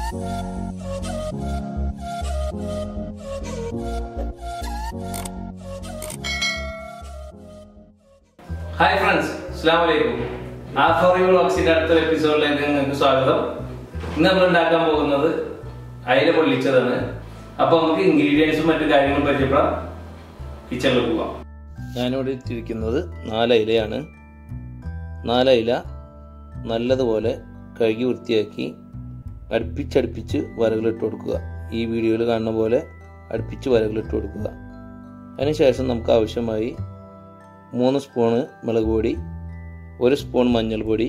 hi friends അസ്സാം വലൈക്കും ആഫോറിയോ വ്ളോഗ്സിന്റെ അടുത്ത എപ്പിസോഡിലേക്ക് നിങ്ങൾക്ക് സ്വാഗതം ഇന്ന് നമ്മൾ ഉണ്ടാക്കാൻ പോകുന്നത് അയില പൊള്ളിച്ചതാണ് അപ്പൊ നമുക്ക് ഇൻഗ്രീഡിയൻസും മറ്റു കാര്യങ്ങളും പരിചയപ്പെടാം കിച്ചണിൽ പോവാം ഞാനിവിടെ ഇട്ടിരിക്കുന്നത് നാലയിലയാണ് നാലയില നല്ലതുപോലെ കഴുകി വൃത്തിയാക്കി അടുപ്പിച്ചടുപ്പിച്ച് വരകളിട്ട് കൊടുക്കുക ഈ വീഡിയോയിൽ കാണുന്ന പോലെ അടുപ്പിച്ച് വരകളിട്ട് കൊടുക്കുക അതിനുശേഷം നമുക്ക് ആവശ്യമായി മൂന്ന് സ്പൂണ് മുളക് പൊടി ഒരു സ്പൂൺ മഞ്ഞൾപ്പൊടി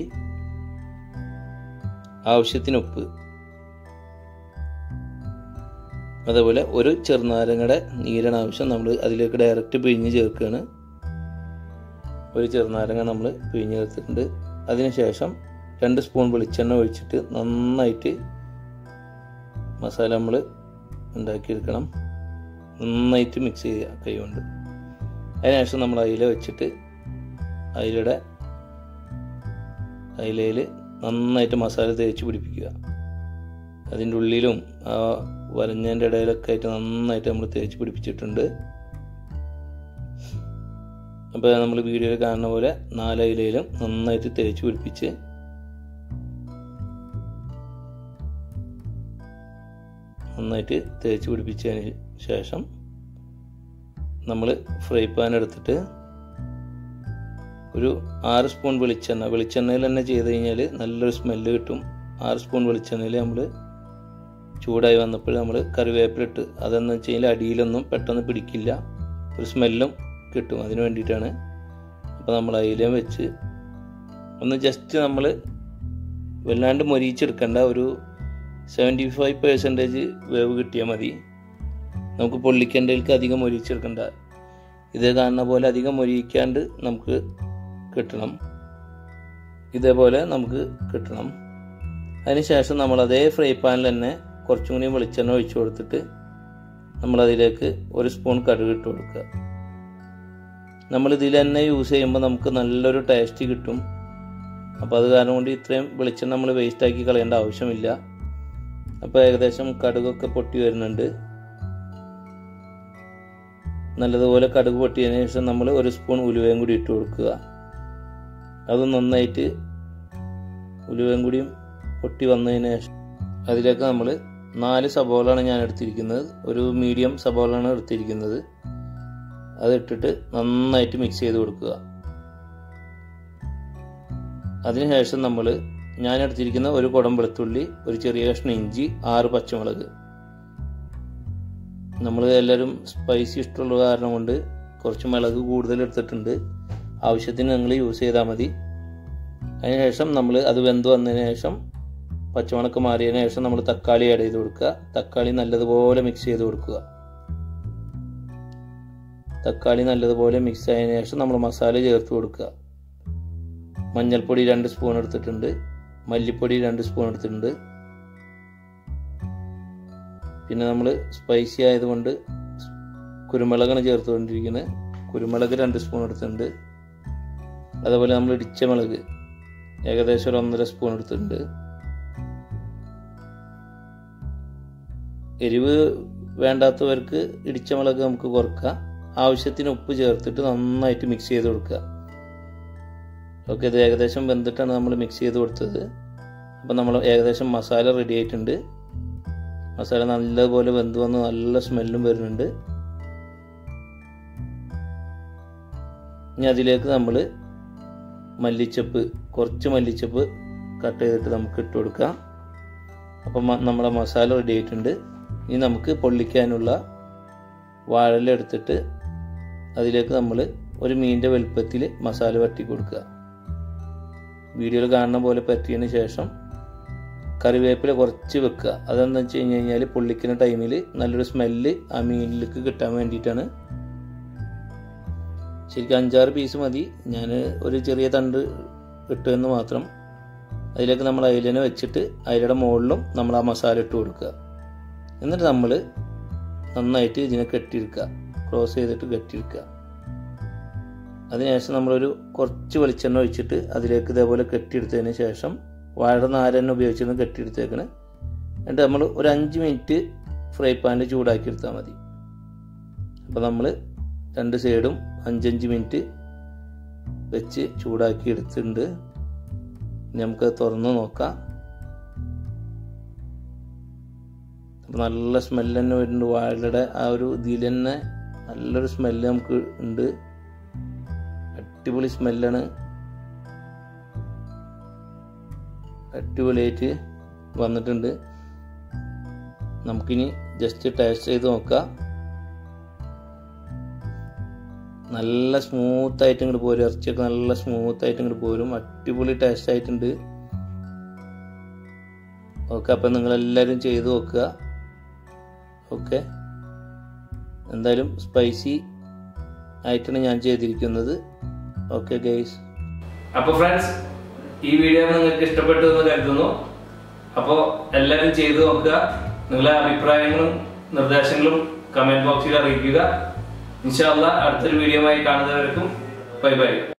ആവശ്യത്തിന് ഉപ്പ് അതേപോലെ ഒരു ചെറുനാരങ്ങയുടെ നീരാണ് ആവശ്യം നമ്മൾ അതിലേക്ക് ഡയറക്റ്റ് പിഴിഞ്ഞ് ചേർക്കുകയാണ് ഒരു ചെറുനാരങ്ങ നമ്മൾ പിഴിഞ്ഞ് ചേർത്തിട്ടുണ്ട് അതിനുശേഷം രണ്ട് സ്പൂൺ വെളിച്ചെണ്ണ ഒഴിച്ചിട്ട് നന്നായിട്ട് മസാല നമ്മൾ ഉണ്ടാക്കിയെടുക്കണം നന്നായിട്ട് മിക്സ് ചെയ്യുക കൈ കൊണ്ട് അതിനുശേഷം നമ്മൾ അയില വെച്ചിട്ട് അയിലയുടെ അയിലയിൽ നന്നായിട്ട് മസാല തേച്ച് പിടിപ്പിക്കുക അതിൻ്റെ ഉള്ളിലും ആ വരഞ്ഞതിൻ്റെ ഇടയിലൊക്കെ ആയിട്ട് നന്നായിട്ട് നമ്മൾ തേച്ച് പിടിപ്പിച്ചിട്ടുണ്ട് അപ്പോൾ നമ്മൾ വീഡിയോയിൽ കാണുന്ന പോലെ നാലയിലയിലും നന്നായിട്ട് തേച്ച് പിടിപ്പിച്ച് നന്നായിട്ട് തേച്ച് പിടിപ്പിച്ചതിന് ശേഷം നമ്മൾ ഫ്രൈ പാൻ എടുത്തിട്ട് ഒരു ആറ് സ്പൂൺ വെളിച്ചെണ്ണ വെളിച്ചെണ്ണയിൽ തന്നെ ചെയ്ത് കഴിഞ്ഞാൽ നല്ലൊരു സ്മെല്ല് കിട്ടും ആറ് സ്പൂൺ വെളിച്ചെണ്ണയിൽ നമ്മൾ ചൂടായി വന്നപ്പോൾ നമ്മൾ കറിവേപ്പിലിട്ട് അതെന്ന് വെച്ച് കഴിഞ്ഞാൽ അടിയിലൊന്നും പെട്ടെന്ന് പിടിക്കില്ല ഒരു സ്മെല്ലും കിട്ടും അതിന് വേണ്ടിയിട്ടാണ് അപ്പോൾ നമ്മൾ അയിലയും വെച്ച് ഒന്ന് ജസ്റ്റ് നമ്മൾ വല്ലാണ്ട് മൊരിയിച്ചെടുക്കേണ്ട ഒരു സെവൻറ്റി ഫൈവ് പെർസെൻറ്റേജ് വേവ് കിട്ടിയാൽ മതി നമുക്ക് പൊള്ളിക്കേണ്ടതിലേക്ക് അധികം മൊരിയിച്ചെടുക്കണ്ട ഇത് കാണുന്ന പോലെ അധികം മൊരിയിക്കാണ്ട് നമുക്ക് കിട്ടണം ഇതേപോലെ നമുക്ക് കിട്ടണം അതിനുശേഷം നമ്മൾ അതേ ഫ്രൈ പാനിൽ തന്നെ കുറച്ചും കൂടി വെളിച്ചെണ്ണ ഒഴിച്ചു കൊടുത്തിട്ട് നമ്മളതിലേക്ക് ഒരു സ്പൂൺ കടുക് ഇട്ട് കൊടുക്കുക നമ്മൾ ഇതിൽ തന്നെ യൂസ് ചെയ്യുമ്പോൾ നമുക്ക് നല്ലൊരു ടേസ്റ്റ് കിട്ടും അപ്പോൾ അത് കാരണം കൊണ്ട് ഇത്രയും വെളിച്ചെണ്ണ നമ്മൾ വേസ്റ്റ് ആക്കി കളയേണ്ട ആവശ്യമില്ല അപ്പോൾ ഏകദേശം കടുകൊക്കെ പൊട്ടി വരുന്നുണ്ട് നല്ലതുപോലെ കടുക് പൊട്ടിയതിന് ശേഷം നമ്മൾ ഒരു സ്പൂൺ ഉലുവയും കൂടി ഇട്ട് കൊടുക്കുക അത് നന്നായിട്ട് ഉലുവയും കൂടിയും പൊട്ടി വന്നതിന് ശേഷം അതിലേക്ക് നമ്മൾ നാല് സബോളാണ് ഞാൻ എടുത്തിരിക്കുന്നത് ഒരു മീഡിയം സബോളാണ് എടുത്തിരിക്കുന്നത് അതിട്ടിട്ട് നന്നായിട്ട് മിക്സ് ചെയ്ത് കൊടുക്കുക അതിനുശേഷം നമ്മൾ ഞാൻ എടുത്തിരിക്കുന്ന ഒരു കുടം വെളുത്തുള്ളി ഒരു ചെറിയ കഷ്ണം ഇഞ്ചി ആറ് പച്ചമുളക് നമ്മൾ എല്ലാവരും സ്പൈസി ഇഷ്ടമുള്ള കാരണം കൊണ്ട് കുറച്ച് മുളക് കൂടുതൽ എടുത്തിട്ടുണ്ട് ആവശ്യത്തിന് നിങ്ങൾ യൂസ് ചെയ്താൽ മതി അതിനുശേഷം നമ്മൾ അത് വെന്ത് വന്നതിന് ശേഷം പച്ചമുളക് മാറിയതിന് ശേഷം നമ്മൾ തക്കാളി ആഡ് ചെയ്ത് കൊടുക്കുക തക്കാളി നല്ലതുപോലെ മിക്സ് ചെയ്ത് കൊടുക്കുക തക്കാളി നല്ലതുപോലെ മിക്സ് ആയതിനു ശേഷം നമ്മൾ മസാല ചേർത്ത് കൊടുക്കുക മഞ്ഞൾപ്പൊടി രണ്ട് സ്പൂൺ എടുത്തിട്ടുണ്ട് മല്ലിപ്പൊടി രണ്ട് സ്പൂൺ എടുത്തിട്ടുണ്ട് പിന്നെ നമ്മൾ സ്പൈസി ആയതുകൊണ്ട് കുരുമുളകാണ് ചേർത്തുകൊണ്ടിരിക്കുന്നത് കുരുമുളക് രണ്ട് സ്പൂൺ എടുത്തിട്ടുണ്ട് അതുപോലെ നമ്മൾ ഇടിച്ച മുളക് ഏകദേശം ഒരു ഒന്നര സ്പൂൺ എടുത്തിട്ടുണ്ട് എരിവ് വേണ്ടാത്തവർക്ക് ഇടിച്ച മുളക് നമുക്ക് കുറക്കാം ആവശ്യത്തിന് ഉപ്പ് ചേർത്തിട്ട് നന്നായിട്ട് മിക്സ് ചെയ്ത് കൊടുക്കുക ഓക്കെ ഇത് ഏകദേശം വെന്തിട്ടാണ് നമ്മൾ മിക്സ് ചെയ്ത് കൊടുത്തത് അപ്പം നമ്മൾ ഏകദേശം മസാല റെഡി ആയിട്ടുണ്ട് മസാല നല്ലപോലെ വെന്ത് വന്ന് നല്ല സ്മെല്ലും വരുന്നുണ്ട് ഇനി അതിലേക്ക് നമ്മൾ മല്ലിച്ചപ്പ് കുറച്ച് മല്ലിച്ചപ്പ് കട്ട് ചെയ്തിട്ട് നമുക്ക് ഇട്ട് കൊടുക്കാം അപ്പം നമ്മുടെ മസാല റെഡി ആയിട്ടുണ്ട് ഇനി നമുക്ക് പൊള്ളിക്കാനുള്ള വാഴല എടുത്തിട്ട് അതിലേക്ക് നമ്മൾ ഒരു മീനിൻ്റെ വലുപ്പത്തിൽ മസാല വട്ടി കൊടുക്കുക വീഡിയോയിൽ കാണുന്ന പോലെ പറ്റിയതിന് ശേഷം കറിവേപ്പില കുറച്ച് വെക്കുക അതെന്താ വെച്ച് കഴിഞ്ഞ് കഴിഞ്ഞാൽ പൊള്ളിക്കുന്ന ടൈമിൽ നല്ലൊരു സ്മെല്ല് ആ മീനിലേക്ക് കിട്ടാൻ വേണ്ടിയിട്ടാണ് ശരിക്കും അഞ്ചാറ് പീസ് മതി ഞാൻ ഒരു ചെറിയ തണ്ട് ഇട്ടു എന്ന് മാത്രം അതിലേക്ക് നമ്മൾ അയിലിനെ വെച്ചിട്ട് അയിലയുടെ മുകളിലും നമ്മൾ ആ മസാല ഇട്ട് കൊടുക്കുക എന്നിട്ട് നമ്മൾ നന്നായിട്ട് ഇതിനെ കെട്ടിയെടുക്കുക ക്ലോസ് ചെയ്തിട്ട് കെട്ടിയെടുക്കുക അതിനുശേഷം നമ്മളൊരു കുറച്ച് വെളിച്ചെണ്ണ ഒഴിച്ചിട്ട് അതിലേക്ക് ഇതേപോലെ കെട്ടിയെടുത്തതിന് ശേഷം വാഴ നാരന്നെ ഉപയോഗിച്ചിരുന്ന് കെട്ടിയെടുത്തേക്കണ് എന്നിട്ട് നമ്മൾ ഒരു അഞ്ച് മിനിറ്റ് ഫ്രൈ പാനിൽ ചൂടാക്കി എടുത്താൽ മതി അപ്പോൾ നമ്മൾ രണ്ട് സൈഡും അഞ്ചഞ്ച് മിനിറ്റ് വെച്ച് ചൂടാക്കി എടുത്തിട്ടുണ്ട് ഇനി നമുക്ക് തുറന്ന് നോക്കാം അപ്പോൾ നല്ല സ്മെല്ല് തന്നെ വരുന്നുണ്ട് വാഴയുടെ ആ ഒരു ഇതിൽ തന്നെ നല്ലൊരു സ്മെല്ല് നമുക്ക് ഉണ്ട് അടിപൊളി സ്മെല്ലാണ് അടിപൊളിയായിട്ട് വന്നിട്ടുണ്ട് നമുക്കിനി ജസ്റ്റ് ടേസ്റ്റ് ചെയ്ത് നോക്കാം നല്ല സ്മൂത്ത് ആയിട്ട് ഇങ്ങോട്ട് പോരും ഇറച്ചിയൊക്കെ നല്ല സ്മൂത്ത് ആയിട്ട് ഇങ്ങോട്ട് പോരും അടിപൊളി ടേസ്റ്റ് ആയിട്ടുണ്ട് ഓക്കെ അപ്പം നിങ്ങളെല്ലാവരും ചെയ്ത് നോക്കുക ഓക്കെ എന്തായാലും സ്പൈസി ആയിട്ടാണ് ഞാൻ ചെയ്തിരിക്കുന്നത് ഓക്കെ ഗൈസ് അപ്പൊ ഫ്രണ്ട്സ് ഈ വീഡിയോ നിങ്ങൾക്ക് ഇഷ്ടപ്പെട്ടു എന്ന് കരുതുന്നു അപ്പോൾ എല്ലാവരും ചെയ്തു നോക്കുക നിങ്ങളെ അഭിപ്രായങ്ങളും നിർദ്ദേശങ്ങളും കമന്റ് ബോക്സിൽ അറിയിക്കുക ഇൻഷാല്ല അടുത്തൊരു വീഡിയോ ആയി കാണുന്നവർക്കും ബൈ ബൈ